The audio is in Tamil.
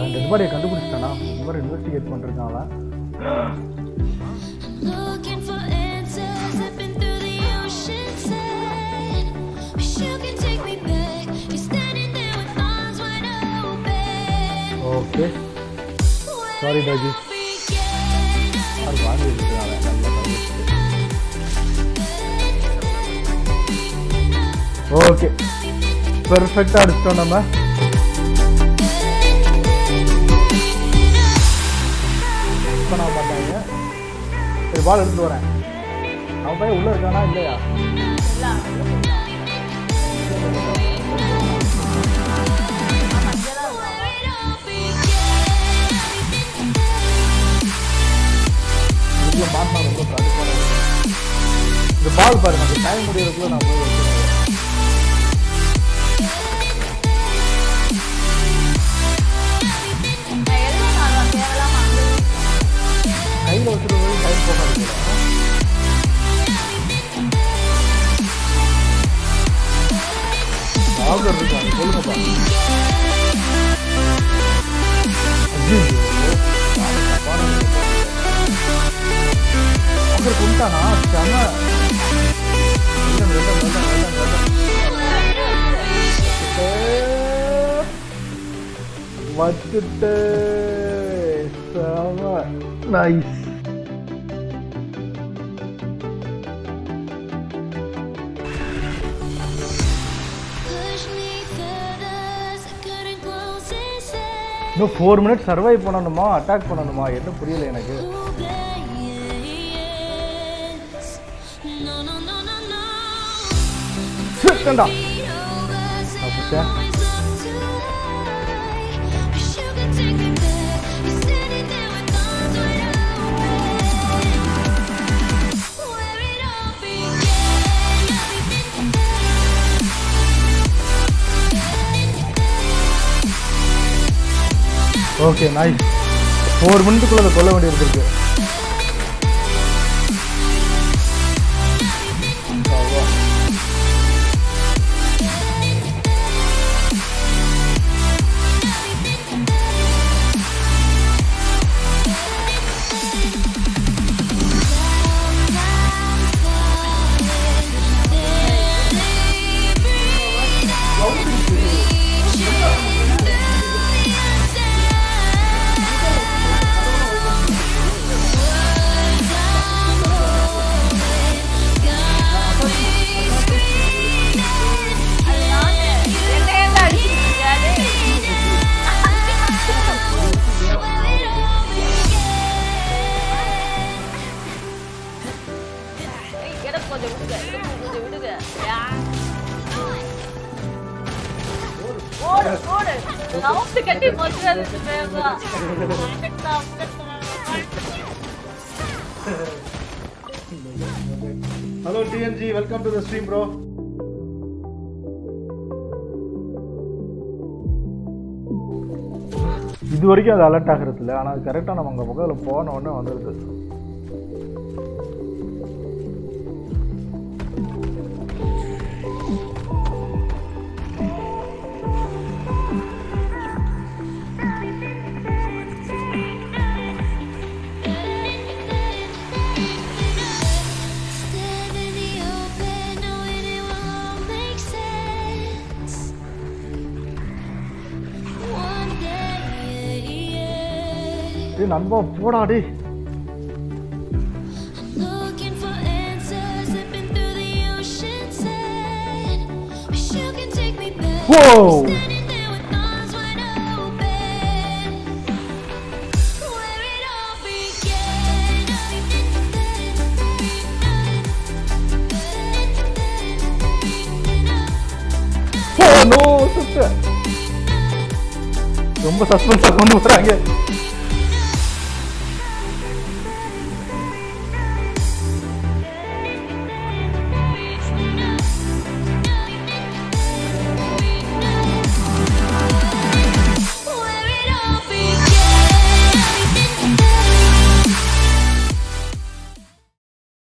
அவன் டெட் பாடியை கண்டுபிடிச்சிட்டானா இந்த மாதிரி இன்வெஸ்டிகேட் பண்ணிருக்கான் அவன் Looking for answers, zipping through the ocean's sand. Wish you could take me back. You're standing there with arms wide open. Okay sorry டாஜி Began அது வாங்கி வச்சுருக்கான் அவன் நல்லா ஓகே பெர்ஃபெக்டாக அடிச்சிட்டோம் நம்ம இப்போ நான் பார்த்தாங்க சரி பால் எடுத்துட்டு வரேன் அவன் பையன் உள்ளே இருக்கானா இல்லையா where it all began. இதுக்குள்ள மாட்டினா ரொம்ப கடுப்பாக இந்த பால் பாருங்க அந்த டைம் முடியறதுக்குள்ள நான் போய் வச்சுருவேன் கையில் வச்சுருவது டைம் போகாது போல. ஆகர் இருக்கு அது சொல்லுங்கப்பா ஐயோ ஆகர் கொண்டானா செம வெள்ளம், வெள்ளம், வெள்ளம், வெள்ளம், வெள்ளம். வச்சுட்டு செம nice Push me further, I couldn't close his head. இன்னும் ஃபோர் மினிட்ஸ் சர்வை பண்ணணுமா அட்டாக் பண்ணணுமா என்ன புரியல எனக்கு No, no, no, no, no. சிக்கண்டா Beat over, say அப்பச்சா. always up too high. Wish you could take me back. You're standing there with arms wide open. Where it all okay nice four மினிட்டுக்குள்ள அதை கொல்ல வேண்டியது இருக்கு அவ்வளோ. எனக்கு கொஞ்சம் விடுங்க எனக்கு கொஞ்சம் விடுங்க யா. ஓடு ஓடு நவுத்து கட்டி மொச்சது வேகம் hello TNG welcome to the stream bro இது வரைக்கும் அது அலர்ட் ஆகிறது இல்லை ஆனால் கரெக்டாக நம்ம அங்கே பக்கத்தில் போன உடனே வந்துடுது Stand in the open, knowing it won't make sense. One day, ஏய் நண்பா போடா டேய் looking for answers, zipping through the ocean's sand. Wish you could take me back. Whoa. Standing there with arms wide open. Where it all began. Oh no சுத்த ரொம்ப சஸ்பென்ஸாக கொண்டு வராங்க